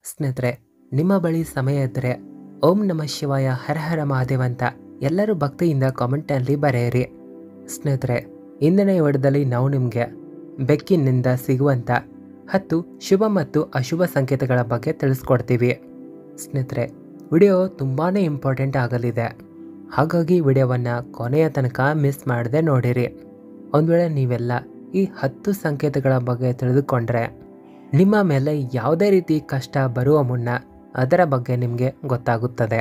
ಸ್ನೇಹಿತರೆ ನಿಮ್ಮ ಬಳಿ ಸಮಯ ಇದ್ದರೆ ಓಂ ನಮ ಶಿವಾಯ ಹರ ಹರ ಮಹಾದೇವ ಅಂತ ಎಲ್ಲರೂ ಭಕ್ತಿಯಿಂದ ಕಾಮೆಂಟ್ನಲ್ಲಿ ಬರೆಯಿರಿ ಸ್ನೇಹಿತರೆ ಇಂದಿನ ಈ ವಿಡಿಯೋದಲ್ಲಿ ನಾವು ನಿಮಗೆ ಬೆಕ್ಕಿನಿಂದ ಸಿಗುವಂಥ ಹತ್ತು ಶುಭ ಮತ್ತು ಅಶುಭ ಸಂಕೇತಗಳ ಬಗ್ಗೆ ತಿಳಿಸ್ಕೊಡ್ತೀವಿ ಸ್ನೇಹಿತರೆ ವಿಡಿಯೋ ತುಂಬಾ ಇಂಪಾರ್ಟೆಂಟ್ ಆಗಲಿದೆ ಹಾಗಾಗಿ ವಿಡಿಯೋವನ್ನು ಕೊನೆಯ ತನಕ ಮಿಸ್ ಮಾಡದೆ ನೋಡಿರಿ ಒಂದು ವೇಳೆ ನೀವೆಲ್ಲ ಈ ಹತ್ತು ಸಂಕೇತಗಳ ಬಗ್ಗೆ ತಿಳಿದುಕೊಂಡ್ರೆ ನಿಮ್ಮ ಮೇಲೆ ಯಾವುದೇ ರೀತಿ ಕಷ್ಟ ಬರುವ ಮುನ್ನ ಅದರ ಬಗ್ಗೆ ನಿಮಗೆ ಗೊತ್ತಾಗುತ್ತದೆ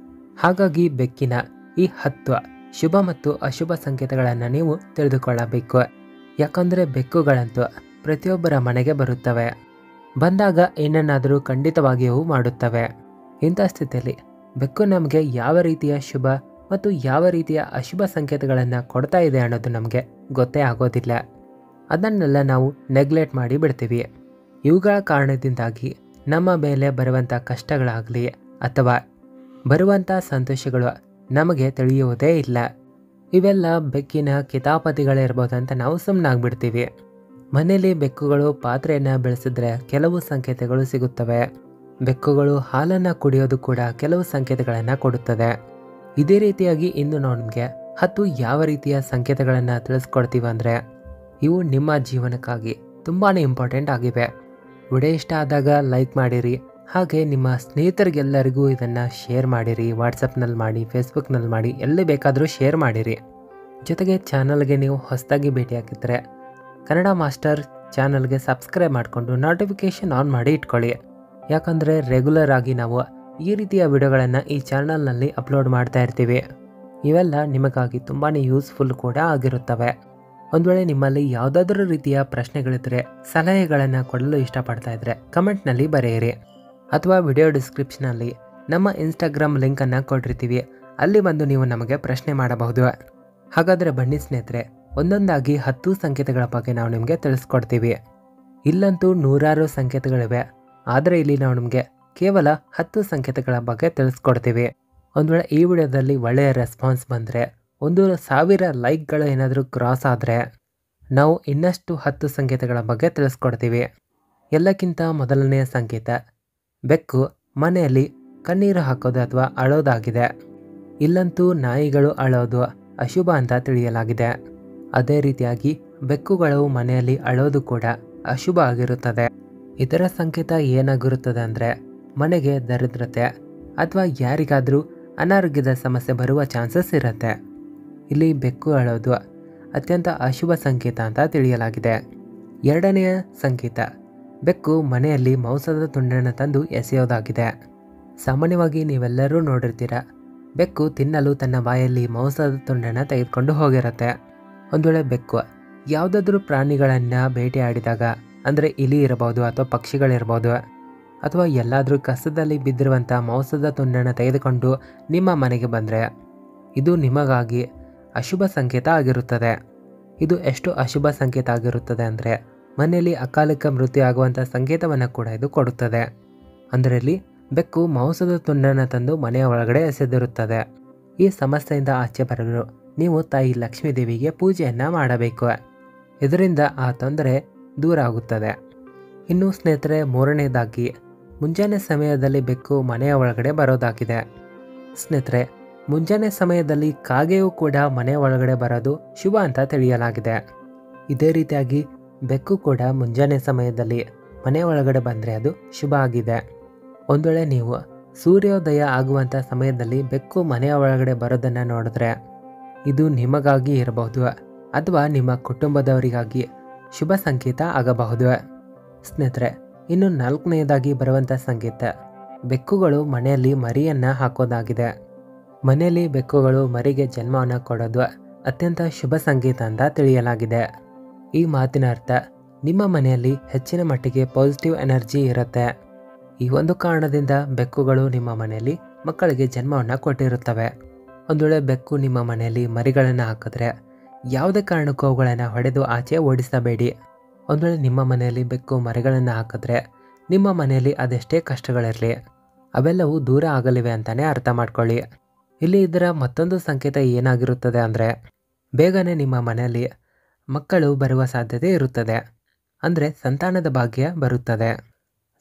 ಹಾಗಾಗಿ ಬೆಕ್ಕಿನ ಈ ಹತ್ತು ಶುಭ ಮತ್ತು ಅಶುಭ ಸಂಕೇತಗಳನ್ನು ನೀವು ತಿಳಿದುಕೊಳ್ಳಬೇಕು ಯಾಕಂದರೆ ಬೆಕ್ಕುಗಳಂತೂ ಪ್ರತಿಯೊಬ್ಬರ ಮನೆಗೆ ಬರುತ್ತವೆ ಬಂದಾಗ ಏನನ್ನಾದರೂ ಖಂಡಿತವಾಗಿಯೂ ಮಾಡುತ್ತವೆ ಇಂಥ ಸ್ಥಿತಿಯಲ್ಲಿ ಬೆಕ್ಕು ನಮಗೆ ಯಾವ ರೀತಿಯ ಶುಭ ಮತ್ತು ಯಾವ ರೀತಿಯ ಅಶುಭ ಸಂಕೇತಗಳನ್ನು ಕೊಡ್ತಾ ಇದೆ ಅನ್ನೋದು ನಮಗೆ ಗೊತ್ತೇ ಆಗೋದಿಲ್ಲ ಅದನ್ನೆಲ್ಲ ನಾವು ನೆಗ್ಲೆಕ್ಟ್ ಮಾಡಿ ಬಿಡ್ತೀವಿ ಇವುಗಳ ಕಾರಣದಿಂದಾಗಿ ನಮ್ಮ ಮೇಲೆ ಬರುವಂಥ ಕಷ್ಟಗಳಾಗಲಿ ಅಥವಾ ಬರುವಂಥ ಸಂತೋಷಗಳು ನಮಗೆ ತಿಳಿಯುವುದೇ ಇಲ್ಲ ಇವೆಲ್ಲ ಬೆಕ್ಕಿನ ಕಿತಾಪತಿಗಳಿರ್ಬೋದು ಅಂತ ನಾವು ಸುಮ್ಮನಾಗ್ಬಿಡ್ತೀವಿ ಮನೆಯಲ್ಲಿ ಬೆಕ್ಕುಗಳು ಪಾತ್ರೆಯನ್ನು ಬೆಳೆಸಿದ್ರೆ ಕೆಲವು ಸಂಕೇತಗಳು ಸಿಗುತ್ತವೆ ಬೆಕ್ಕುಗಳು ಹಾಲನ್ನು ಕುಡಿಯೋದು ಕೂಡ ಕೆಲವು ಸಂಕೇತಗಳನ್ನು ಕೊಡುತ್ತದೆ ಇದೇ ರೀತಿಯಾಗಿ ಇಂದು ನಾವು ನಿಮಗೆ ಹತ್ತು ಯಾವ ರೀತಿಯ ಸಂಕೇತಗಳನ್ನು ತಿಳಿಸ್ಕೊಡ್ತೀವಿ ಅಂದರೆ ಇವು ನಿಮ್ಮ ಜೀವನಕ್ಕಾಗಿ ತುಂಬಾ ಇಂಪಾರ್ಟೆಂಟ್ ಆಗಿವೆ ವಿಡಿಯೋ ಇಷ್ಟ ಆದಾಗ ಲೈಕ್ ಮಾಡಿರಿ ಹಾಗೆ ನಿಮ್ಮ ಸ್ನೇಹಿತರಿಗೆಲ್ಲರಿಗೂ ಇದನ್ನು ಶೇರ್ ಮಾಡಿರಿ ವಾಟ್ಸಪ್ನಲ್ಲಿ ಮಾಡಿ ಫೇಸ್ಬುಕ್ನಲ್ಲಿ ಮಾಡಿ ಎಲ್ಲಿ ಬೇಕಾದರೂ ಶೇರ್ ಮಾಡಿರಿ ಜೊತೆಗೆ ಚಾನಲ್ಗೆ ನೀವು ಹೊಸದಾಗಿ ಭೇಟಿ ಹಾಕಿದ್ರೆ ಕನ್ನಡ ಮಾಸ್ಟರ್ ಚಾನಲ್ಗೆ ಸಬ್ಸ್ಕ್ರೈಬ್ ಮಾಡಿಕೊಂಡು ನೋಟಿಫಿಕೇಷನ್ ಆನ್ ಮಾಡಿ ಇಟ್ಕೊಳ್ಳಿ ಯಾಕಂದರೆ ರೆಗ್ಯುಲರ್ ಆಗಿ ನಾವು ಈ ರೀತಿಯ ವಿಡಿಯೋಗಳನ್ನು ಈ ಚಾನಲ್ನಲ್ಲಿ ಅಪ್ಲೋಡ್ ಮಾಡ್ತಾ ಇರ್ತೀವಿ ಇವೆಲ್ಲ ನಿಮಗಾಗಿ ತುಂಬಾ ಯೂಸ್ಫುಲ್ ಕೂಡ ಆಗಿರುತ್ತವೆ ಒಂದು ವೇಳೆ ನಿಮ್ಮಲ್ಲಿ ಯಾವುದಾದ್ರೂ ರೀತಿಯ ಪ್ರಶ್ನೆಗಳಿದ್ದರೆ ಸಲಹೆಗಳನ್ನು ಕೊಡಲು ಇಷ್ಟಪಡ್ತಾ ಇದ್ದರೆ ಕಮೆಂಟ್ನಲ್ಲಿ ಬರೆಯಿರಿ ಅಥವಾ ವಿಡಿಯೋ ಡಿಸ್ಕ್ರಿಪ್ಷನಲ್ಲಿ ನಮ್ಮ ಇನ್ಸ್ಟಾಗ್ರಾಮ್ ಲಿಂಕನ್ನು ಕೊಟ್ಟಿರ್ತೀವಿ ಅಲ್ಲಿ ಬಂದು ನೀವು ನಮಗೆ ಪ್ರಶ್ನೆ ಮಾಡಬಹುದು ಹಾಗಾದರೆ ಬನ್ನಿ ಸ್ನೇಹಿತರೆ ಒಂದೊಂದಾಗಿ ಹತ್ತು ಸಂಕೇತಗಳ ಬಗ್ಗೆ ನಾವು ನಿಮಗೆ ತಿಳಿಸ್ಕೊಡ್ತೀವಿ ಇಲ್ಲಂತೂ ನೂರಾರು ಸಂಕೇತಗಳಿವೆ ಆದರೆ ಇಲ್ಲಿ ನಾವು ನಿಮಗೆ ಕೇವಲ ಹತ್ತು ಸಂಕೇತಗಳ ಬಗ್ಗೆ ತಿಳಿಸ್ಕೊಡ್ತೀವಿ ಒಂದು ವೇಳೆ ಈ ವಿಡಿಯೋದಲ್ಲಿ ಒಳ್ಳೆಯ ರೆಸ್ಪಾನ್ಸ್ ಬಂದರೆ ಒಂದು ಸಾವಿರ ಲೈಕ್ಗಳು ಏನಾದರೂ ಕ್ರಾಸ್ ಆದರೆ ನಾವು ಇನ್ನಷ್ಟು ಹತ್ತು ಸಂಕೇತಗಳ ಬಗ್ಗೆ ತಿಳಿಸ್ಕೊಡ್ತೀವಿ ಎಲ್ಲಕ್ಕಿಂತ ಮೊದಲನೆಯ ಸಂಕೇತ ಬೆಕ್ಕು ಮನೆಯಲ್ಲಿ ಕಣ್ಣೀರು ಹಾಕೋದು ಅಥವಾ ಅಳೋದಾಗಿದೆ ಇಲ್ಲಂತೂ ನಾಯಿಗಳು ಅಳೋದು ಅಶುಭ ಅಂತ ತಿಳಿಯಲಾಗಿದೆ ಅದೇ ರೀತಿಯಾಗಿ ಬೆಕ್ಕುಗಳು ಮನೆಯಲ್ಲಿ ಅಳೋದು ಕೂಡ ಅಶುಭ ಆಗಿರುತ್ತದೆ ಇದರ ಸಂಕೇತ ಏನಾಗಿರುತ್ತದೆ ಅಂದರೆ ಮನೆಗೆ ದರಿದ್ರತೆ ಅಥವಾ ಯಾರಿಗಾದರೂ ಅನಾರೋಗ್ಯದ ಸಮಸ್ಯೆ ಬರುವ ಚಾನ್ಸಸ್ ಇರುತ್ತೆ ಇಲ್ಲಿ ಬೆಕ್ಕು ಅಳೋದು ಅತ್ಯಂತ ಅಶುಭ ಸಂಕೇತ ಅಂತ ತಿಳಿಯಲಾಗಿದೆ ಎರಡನೆಯ ಸಂಕೇತ ಬೆಕ್ಕು ಮನೆಯಲ್ಲಿ ಮಾಂಸದ ತುಂಡನ್ನು ತಂದು ಎಸೆಯೋದಾಗಿದೆ ಸಾಮಾನ್ಯವಾಗಿ ನೀವೆಲ್ಲರೂ ನೋಡಿರ್ತೀರ ಬೆಕ್ಕು ತಿನ್ನಲು ತನ್ನ ಬಾಯಲ್ಲಿ ಮಾಂಸದ ತುಂಡನ್ನು ತೆಗೆದುಕೊಂಡು ಹೋಗಿರುತ್ತೆ ಒಂದು ವೇಳೆ ಬೆಕ್ಕು ಯಾವುದಾದ್ರೂ ಪ್ರಾಣಿಗಳನ್ನು ಬೇಟೆಯಾಡಿದಾಗ ಅಂದರೆ ಇಲಿ ಇರಬಹುದು ಅಥವಾ ಪಕ್ಷಿಗಳಿರ್ಬೋದು ಅಥವಾ ಎಲ್ಲಾದರೂ ಕಸದಲ್ಲಿ ಬಿದ್ದಿರುವಂಥ ಮಾಂಸದ ತುಂಡನ್ನು ತೆಗೆದುಕೊಂಡು ನಿಮ್ಮ ಮನೆಗೆ ಬಂದರೆ ಇದು ನಿಮಗಾಗಿ ಅಶುಭ ಸಂಕೇತ ಆಗಿರುತ್ತದೆ ಇದು ಎಷ್ಟು ಅಶುಭ ಸಂಕೇತ ಆಗಿರುತ್ತದೆ ಅಂದರೆ ಮನೆಯಲ್ಲಿ ಅಕಾಲಿಕ ಮೃತ್ಯು ಆಗುವಂಥ ಸಂಕೇತವನ್ನು ಕೂಡ ಇದು ಕೊಡುತ್ತದೆ ಅದರಲ್ಲಿ ಬೆಕ್ಕು ಮಾಂಸದ ತುಂಡನ್ನು ತಂದು ಮನೆಯ ಒಳಗಡೆ ಎಸೆದಿರುತ್ತದೆ ಈ ಸಮಸ್ಯೆಯಿಂದ ಆಚೆ ಬರಲು ನೀವು ತಾಯಿ ಲಕ್ಷ್ಮೀ ದೇವಿಗೆ ಪೂಜೆಯನ್ನು ಮಾಡಬೇಕು ಇದರಿಂದ ಆ ತೊಂದರೆ ದೂರ ಆಗುತ್ತದೆ ಇನ್ನು ಸ್ನೇಹಿತರೆ ಮೂರನೇದಾಗಿ ಮುಂಜಾನೆ ಸಮಯದಲ್ಲಿ ಬೆಕ್ಕು ಮನೆಯ ಒಳಗಡೆ ಬರೋದಾಗಿದೆ ಸ್ನೇಹಿತರೆ ಮುಂಜಾನೆ ಸಮಯದಲ್ಲಿ ಕಾಗೆಯೂ ಕೂಡ ಮನೆಯ ಒಳಗಡೆ ಬರೋದು ಶುಭ ಅಂತ ತಿಳಿಯಲಾಗಿದೆ ಇದೇ ರೀತಿಯಾಗಿ ಬೆಕ್ಕು ಕೂಡ ಮುಂಜಾನೆ ಸಮಯದಲ್ಲಿ ಮನೆ ಒಳಗಡೆ ಬಂದರೆ ಅದು ಶುಭ ಆಗಿದೆ ಒಂದು ವೇಳೆ ನೀವು ಸೂರ್ಯೋದಯ ಆಗುವಂಥ ಸಮಯದಲ್ಲಿ ಬೆಕ್ಕು ಮನೆಯ ಒಳಗಡೆ ಬರೋದನ್ನು ನೋಡಿದ್ರೆ ಇದು ನಿಮಗಾಗಿ ಇರಬಹುದು ಅಥವಾ ನಿಮ್ಮ ಕುಟುಂಬದವರಿಗಾಗಿ ಶುಭ ಸಂಕೇತ ಆಗಬಹುದು ಸ್ನೇಹಿತರೆ ಇನ್ನು ನಾಲ್ಕನೆಯದಾಗಿ ಬರುವಂಥ ಸಂಕೇತ ಬೆಕ್ಕುಗಳು ಮನೆಯಲ್ಲಿ ಮರಿಯನ್ನು ಹಾಕೋದಾಗಿದೆ ಮನೆಯಲ್ಲಿ ಬೆಕ್ಕುಗಳು ಮರಿಗೆ ಜನ್ಮವನ್ನು ಕೊಡೋದು ಅತ್ಯಂತ ಶುಭ ಸಂಕೇತ ಅಂತ ತಿಳಿಯಲಾಗಿದೆ ಈ ಮಾತಿನ ಅರ್ಥ ನಿಮ್ಮ ಮನೆಯಲ್ಲಿ ಹೆಚ್ಚಿನ ಮಟ್ಟಿಗೆ ಪಾಸಿಟಿವ್ ಎನರ್ಜಿ ಇರುತ್ತೆ ಈ ಒಂದು ಕಾರಣದಿಂದ ಬೆಕ್ಕುಗಳು ನಿಮ್ಮ ಮನೆಯಲ್ಲಿ ಮಕ್ಕಳಿಗೆ ಜನ್ಮವನ್ನು ಕೊಟ್ಟಿರುತ್ತವೆ ಒಂದು ವೇಳೆ ಬೆಕ್ಕು ನಿಮ್ಮ ಮನೆಯಲ್ಲಿ ಮರಿಗಳನ್ನು ಹಾಕಿದ್ರೆ ಯಾವುದೇ ಕಾರಣಕ್ಕೂ ಅವುಗಳನ್ನು ಹೊಡೆದು ಆಚೆ ಓಡಿಸಬೇಡಿ ಒಂದು ವೇಳೆ ನಿಮ್ಮ ಮನೆಯಲ್ಲಿ ಬೆಕ್ಕು ಮರಿಗಳನ್ನು ಹಾಕಿದ್ರೆ ನಿಮ್ಮ ಮನೆಯಲ್ಲಿ ಅದೆಷ್ಟೇ ಕಷ್ಟಗಳಿರಲಿ ಅವೆಲ್ಲವೂ ದೂರ ಆಗಲಿವೆ ಅಂತಲೇ ಅರ್ಥ ಮಾಡ್ಕೊಳ್ಳಿ ಇಲ್ಲಿ ಇದರ ಮತ್ತೊಂದು ಸಂಕೇತ ಏನಾಗಿರುತ್ತದೆ ಅಂದರೆ ಬೇಗನೆ ನಿಮ್ಮ ಮನೆಯಲ್ಲಿ ಮಕ್ಕಳು ಬರುವ ಸಾಧ್ಯತೆ ಇರುತ್ತದೆ ಅಂದರೆ ಸಂತಾನದ ಭಾಗ್ಯ ಬರುತ್ತದೆ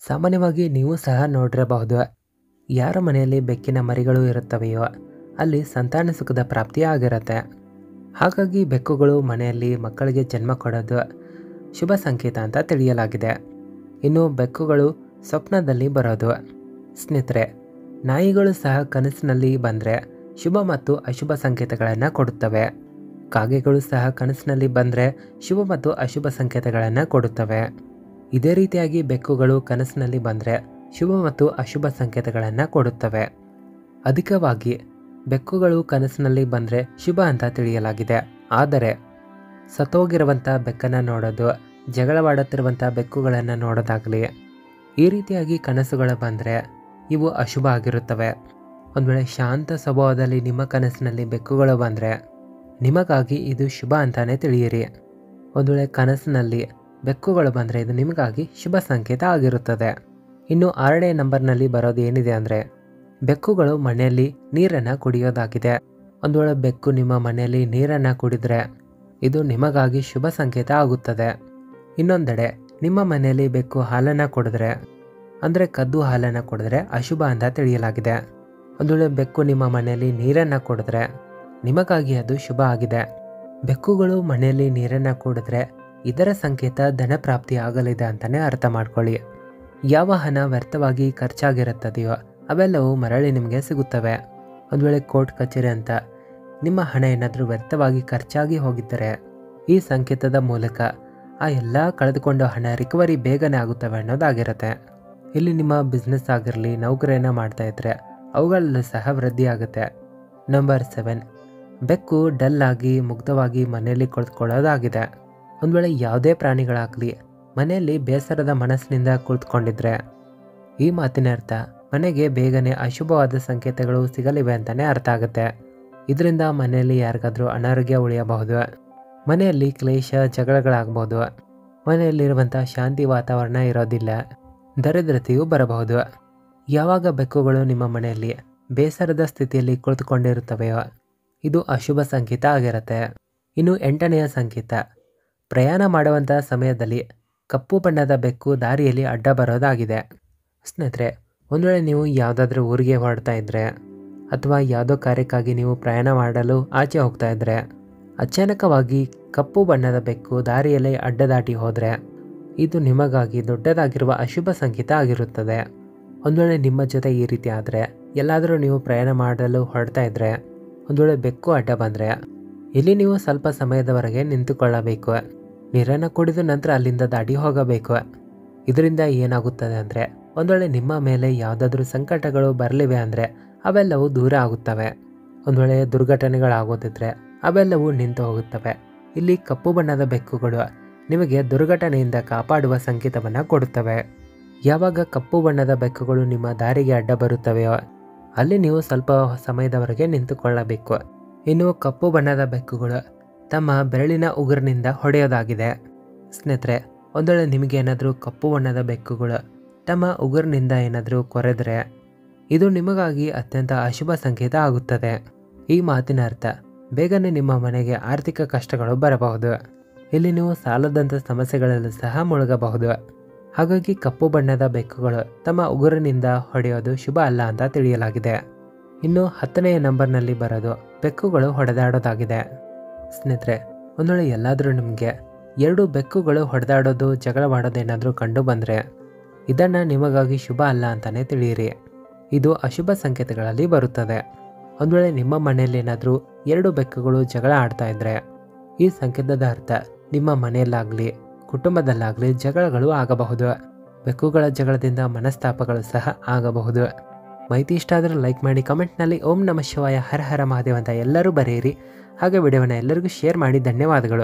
ಸಾಮಾನ್ಯವಾಗಿ ನೀವು ಸಹ ನೋಡಿರಬಹುದು ಯಾರ ಮನೆಯಲ್ಲಿ ಬೆಕ್ಕಿನ ಮರಿಗಳು ಇರುತ್ತವೆಯೋ ಅಲ್ಲಿ ಸಂತಾನ ಸುಖದ ಪ್ರಾಪ್ತಿ ಆಗಿರುತ್ತೆ ಹಾಗಾಗಿ ಬೆಕ್ಕುಗಳು ಮನೆಯಲ್ಲಿ ಮಕ್ಕಳಿಗೆ ಜನ್ಮ ಕೊಡೋದು ಶುಭ ಸಂಕೇತ ಅಂತ ತಿಳಿಯಲಾಗಿದೆ ಇನ್ನು ಬೆಕ್ಕುಗಳು ಸ್ವಪ್ನದಲ್ಲಿ ಬರೋದು ಸ್ನೇಹಿತರೆ ನಾಯಿಗಳು ಸಹ ಕನಸಿನಲ್ಲಿ ಬಂದರೆ ಶುಭ ಮತ್ತು ಅಶುಭ ಸಂಕೇತಗಳನ್ನು ಕೊಡುತ್ತವೆ ಕಾಗೆಗಳು ಸಹ ಕನಸಿನಲ್ಲಿ ಬಂದರೆ ಶುಭ ಮತ್ತು ಅಶುಭ ಸಂಕೇತಗಳನ್ನು ಕೊಡುತ್ತವೆ ಇದೇ ರೀತಿಯಾಗಿ ಬೆಕ್ಕುಗಳು ಕನಸಿನಲ್ಲಿ ಬಂದರೆ ಶುಭ ಮತ್ತು ಅಶುಭ ಸಂಕೇತಗಳನ್ನು ಕೊಡುತ್ತವೆ ಅಧಿಕವಾಗಿ ಬೆಕ್ಕುಗಳು ಕನಸಿನಲ್ಲಿ ಬಂದರೆ ಶುಭ ಅಂತ ತಿಳಿಯಲಾಗಿದೆ ಆದರೆ ಸತ್ತೋಗಿರುವಂಥ ಬೆಕ್ಕನ್ನು ನೋಡೋದು ಜಗಳವಾಡುತ್ತಿರುವಂಥ ಬೆಕ್ಕುಗಳನ್ನು ನೋಡೋದಾಗಲಿ ಈ ರೀತಿಯಾಗಿ ಕನಸುಗಳು ಬಂದರೆ ಇವು ಅಶುಭ ಆಗಿರುತ್ತವೆ ಒಂದು ವೇಳೆ ಶಾಂತ ಸ್ವಭಾವದಲ್ಲಿ ನಿಮ್ಮ ಕನಸಿನಲ್ಲಿ ಬೆಕ್ಕುಗಳು ಬಂದರೆ ನಿಮಗಾಗಿ ಇದು ಶುಭ ಅಂತಾನೆ ತಿಳಿಯಿರಿ ಒಂದು ವೇಳೆ ಕನಸಿನಲ್ಲಿ ಬೆಕ್ಕುಗಳು ಬಂದರೆ ಇದು ನಿಮಗಾಗಿ ಶುಭ ಸಂಕೇತ ಆಗಿರುತ್ತದೆ ಇನ್ನು ಆರನೇ ನಂಬರ್ನಲ್ಲಿ ಬರೋದು ಏನಿದೆ ಅಂದರೆ ಬೆಕ್ಕುಗಳು ಮನೆಯಲ್ಲಿ ನೀರನ್ನು ಕುಡಿಯೋದಾಗಿದೆ ಒಂದು ವೇಳೆ ಬೆಕ್ಕು ನಿಮ್ಮ ಮನೆಯಲ್ಲಿ ನೀರನ್ನು ಕುಡಿದ್ರೆ ಇದು ನಿಮಗಾಗಿ ಶುಭ ಸಂಕೇತ ಆಗುತ್ತದೆ ಇನ್ನೊಂದೆಡೆ ನಿಮ್ಮ ಮನೆಯಲ್ಲಿ ಬೆಕ್ಕು ಹಾಲನ್ನು ಕುಡಿದ್ರೆ ಅಂದರೆ ಕದ್ದು ಹಾಲನ್ನು ಕುಡಿದ್ರೆ ಅಶುಭ ಅಂತ ತಿಳಿಯಲಾಗಿದೆ ಒಂದು ವೇಳೆ ಬೆಕ್ಕು ನಿಮ್ಮ ಮನೆಯಲ್ಲಿ ನೀರನ್ನು ಕುಡಿದ್ರೆ ನಿಮಗಾಗಿ ಅದು ಶುಭ ಆಗಿದೆ ಬೆಕ್ಕುಗಳು ಮನೆಯಲ್ಲಿ ನೀರನ್ನು ಕುಡಿದ್ರೆ ಇದರ ಸಂಕೇತ ಧನಪ್ರಾಪ್ತಿ ಆಗಲಿದೆ ಅಂತಲೇ ಅರ್ಥ ಮಾಡ್ಕೊಳ್ಳಿ ಯಾವ ಹಣ ವ್ಯರ್ಥವಾಗಿ ಖರ್ಚಾಗಿರುತ್ತದೆಯೋ ಅವೆಲ್ಲವೂ ಮರಳಿ ನಿಮಗೆ ಸಿಗುತ್ತವೆ ಒಂದು ವೇಳೆ ಕೋರ್ಟ್ ಕಚೇರಿ ಅಂತ ನಿಮ್ಮ ಹಣ ಏನಾದರೂ ವ್ಯರ್ಥವಾಗಿ ಖರ್ಚಾಗಿ ಹೋಗಿದ್ದರೆ ಈ ಸಂಕೇತದ ಮೂಲಕ ಆ ಎಲ್ಲ ಕಳೆದುಕೊಂಡ ಹಣ ರಿಕವರಿ ಬೇಗನೆ ಆಗುತ್ತವೆ ಅನ್ನೋದಾಗಿರುತ್ತೆ ಇಲ್ಲಿ ನಿಮ್ಮ ಬಿಸ್ನೆಸ್ ಆಗಿರಲಿ ನೌಕರಿಯನ್ನು ಮಾಡ್ತಾ ಇದ್ದರೆ ಅವುಗಳಲ್ಲೂ ಸಹ ವೃದ್ಧಿ ಆಗುತ್ತೆ ನಂಬರ್ ಸೆವೆನ್ ಬೆಕ್ಕು ಡಲ್ ಆಗಿ ಮುಗ್ಧವಾಗಿ ಮನೆಯಲ್ಲಿ ಕುಳಿತುಕೊಳ್ಳೋದಾಗಿದೆ ಒಂದು ವೇಳೆ ಯಾವುದೇ ಪ್ರಾಣಿಗಳಾಗಲಿ ಮನೆಯಲ್ಲಿ ಬೇಸರದ ಮನಸ್ಸಿನಿಂದ ಕುಳಿತುಕೊಂಡಿದ್ರೆ ಈ ಮಾತಿನ ಅರ್ಥ ಮನೆಗೆ ಬೇಗನೆ ಅಶುಭವಾದ ಸಂಕೇತಗಳು ಸಿಗಲಿವೆ ಅಂತಲೇ ಅರ್ಥ ಆಗುತ್ತೆ ಇದರಿಂದ ಮನೆಯಲ್ಲಿ ಯಾರಿಗಾದ್ರೂ ಅನಾರೋಗ್ಯ ಉಳಿಯಬಹುದು ಮನೆಯಲ್ಲಿ ಕ್ಲೇಶ ಜಗಳಗಳಾಗಬಹುದು ಮನೆಯಲ್ಲಿರುವಂಥ ಶಾಂತಿ ವಾತಾವರಣ ಇರೋದಿಲ್ಲ ದರಿದ್ರತೆಯೂ ಬರಬಹುದು ಯಾವಾಗ ಬೆಕ್ಕುಗಳು ನಿಮ್ಮ ಮನೆಯಲ್ಲಿ ಬೇಸರದ ಸ್ಥಿತಿಯಲ್ಲಿ ಕುಳಿತುಕೊಂಡಿರುತ್ತವೆಯೋ ಇದು ಅಶುಭ ಸಂಕೇತ ಆಗಿರುತ್ತೆ ಇನ್ನು ಎಂಟನೆಯ ಸಂಕೇತ ಪ್ರಯಾಣ ಮಾಡುವಂಥ ಸಮಯದಲ್ಲಿ ಕಪ್ಪು ಬಣ್ಣದ ಬೆಕ್ಕು ದಾರಿಯಲ್ಲಿ ಅಡ್ಡ ಬರೋದಾಗಿದೆ ಸ್ನೇಹಿತರೆ ಒಂದು ವೇಳೆ ನೀವು ಯಾವುದಾದ್ರೂ ಊರಿಗೆ ಹೊರಡ್ತಾ ಇದ್ದರೆ ಅಥವಾ ಯಾವುದೋ ಕಾರ್ಯಕ್ಕಾಗಿ ನೀವು ಪ್ರಯಾಣ ಮಾಡಲು ಆಚೆ ಹೋಗ್ತಾ ಇದ್ದರೆ ಅಚಾನಕವಾಗಿ ಕಪ್ಪು ಬಣ್ಣದ ಬೆಕ್ಕು ದಾರಿಯಲ್ಲಿ ಅಡ್ಡ ದಾಟಿ ಹೋದರೆ ಇದು ನಿಮಗಾಗಿ ದೊಡ್ಡದಾಗಿರುವ ಅಶುಭ ಸಂಕೇತ ಆಗಿರುತ್ತದೆ ಒಂದು ವೇಳೆ ನಿಮ್ಮ ಜೊತೆ ಈ ರೀತಿ ಆದರೆ ಎಲ್ಲಾದರೂ ನೀವು ಪ್ರಯಾಣ ಮಾಡಲು ಹೊರಡ್ತಾ ಇದ್ದರೆ ಒಂದು ವೇಳೆ ಬೆಕ್ಕು ಅಡ್ಡ ಬಂದರೆ ಇಲ್ಲಿ ನೀವು ಸ್ವಲ್ಪ ಸಮಯದವರೆಗೆ ನಿಂತುಕೊಳ್ಳಬೇಕು ನೀರನ್ನು ಕುಡಿದ ನಂತರ ಅಲ್ಲಿಂದ ದಾಟಿ ಹೋಗಬೇಕು ಇದರಿಂದ ಏನಾಗುತ್ತದೆ ಅಂದರೆ ಒಂದು ವೇಳೆ ನಿಮ್ಮ ಮೇಲೆ ಯಾವುದಾದ್ರೂ ಸಂಕಟಗಳು ಬರಲಿವೆ ಅಂದರೆ ಅವೆಲ್ಲವೂ ದೂರ ಆಗುತ್ತವೆ ಒಂದು ವೇಳೆ ದುರ್ಘಟನೆಗಳಾಗೋದಿದ್ರೆ ಅವೆಲ್ಲವೂ ನಿಂತು ಹೋಗುತ್ತವೆ ಇಲ್ಲಿ ಕಪ್ಪು ಬಣ್ಣದ ಬೆಕ್ಕುಗಳು ನಿಮಗೆ ದುರ್ಘಟನೆಯಿಂದ ಕಾಪಾಡುವ ಸಂಕೇತವನ್ನು ಕೊಡುತ್ತವೆ ಯಾವಾಗ ಕಪ್ಪು ಬಣ್ಣದ ಬೆಕ್ಕುಗಳು ನಿಮ್ಮ ದಾರಿಗೆ ಅಡ್ಡ ಬರುತ್ತವೆಯೋ ಅಲ್ಲಿ ನೀವು ಸ್ವಲ್ಪ ಸಮಯದವರೆಗೆ ನಿಂತುಕೊಳ್ಳಬೇಕು ಇನ್ನು ಕಪ್ಪು ಬಣ್ಣದ ಬೆಕ್ಕುಗಳು ತಮ್ಮ ಬೆರಳಿನ ಉಗುರಿನಿಂದ ಹೊಡೆಯೋದಾಗಿದೆ ಸ್ನೇಹಿತರೆ ಒಂದು ವೇಳೆ ನಿಮಗೆ ಏನಾದರೂ ಕಪ್ಪು ಬಣ್ಣದ ಬೆಕ್ಕುಗಳು ತಮ್ಮ ಉಗುರಿನಿಂದ ಏನಾದರೂ ಕೊರೆದರೆ ಇದು ನಿಮಗಾಗಿ ಅತ್ಯಂತ ಅಶುಭ ಸಂಕೇತ ಆಗುತ್ತದೆ ಈ ಮಾತಿನ ಅರ್ಥ ಬೇಗನೆ ನಿಮ್ಮ ಮನೆಗೆ ಆರ್ಥಿಕ ಕಷ್ಟಗಳು ಬರಬಹುದು ಇಲ್ಲಿ ನೀವು ಸಾಲದಂಥ ಸಮಸ್ಯೆಗಳಲ್ಲೂ ಸಹ ಮುಳುಗಬಹುದು ಹಾಗಾಗಿ ಕಪ್ಪು ಬಣ್ಣದ ಬೆಕ್ಕುಗಳು ತಮ್ಮ ಉಗುರಿನಿಂದ ಹೊಡೆಯೋದು ಶುಭ ಅಲ್ಲ ಅಂತ ತಿಳಿಯಲಾಗಿದೆ ಇನ್ನು ಹತ್ತನೆಯ ನಂಬರ್ನಲ್ಲಿ ಬರೋದು ಬೆಕ್ಕುಗಳು ಹೊಡೆದಾಡೋದಾಗಿದೆ ಸ್ನೇಹಿತರೆ ಒಂದು ವೇಳೆ ಎಲ್ಲಾದರೂ ನಿಮಗೆ ಎರಡು ಬೆಕ್ಕುಗಳು ಹೊಡೆದಾಡೋದು ಜಗಳವಾಡೋದೇನಾದರೂ ಕಂಡು ಬಂದರೆ ಇದನ್ನು ನಿಮಗಾಗಿ ಶುಭ ಅಲ್ಲ ಅಂತಲೇ ತಿಳಿಯಿರಿ ಇದು ಅಶುಭ ಸಂಕೇತಗಳಲ್ಲಿ ಬರುತ್ತದೆ ಒಂದು ವೇಳೆ ನಿಮ್ಮ ಮನೆಯಲ್ಲಿ ಏನಾದರೂ ಎರಡು ಬೆಕ್ಕುಗಳು ಜಗಳ ಆಡ್ತಾ ಇದ್ದರೆ ಈ ಸಂಕೇತದ ಅರ್ಥ ನಿಮ್ಮ ಮನೆಯಲ್ಲಾಗಲಿ ಕುಟುಂಬದಲ್ಲಾಗಲಿ ಜಗಳಗಳು ಆಗಬಹುದು ಬೆಕ್ಕುಗಳ ಜಗಳದಿಂದ ಮನಸ್ತಾಪಗಳು ಸಹ ಆಗಬಹುದು ಮಾಹಿತಿ ಇಷ್ಟ ಆದರೆ ಲೈಕ್ ಮಾಡಿ ಕಮೆಂಟ್ನಲ್ಲಿ ಓಂ ನಮ ಶಿವಾಯ ಹರ ಹರ ಮಹಾದೇವ ಅಂತ ಎಲ್ಲರೂ ಬರೆಯಿರಿ ಹಾಗೆ ವಿಡಿಯೋನ ಎಲ್ಲರಿಗೂ ಶೇರ್ ಮಾಡಿ ಧನ್ಯವಾದಗಳು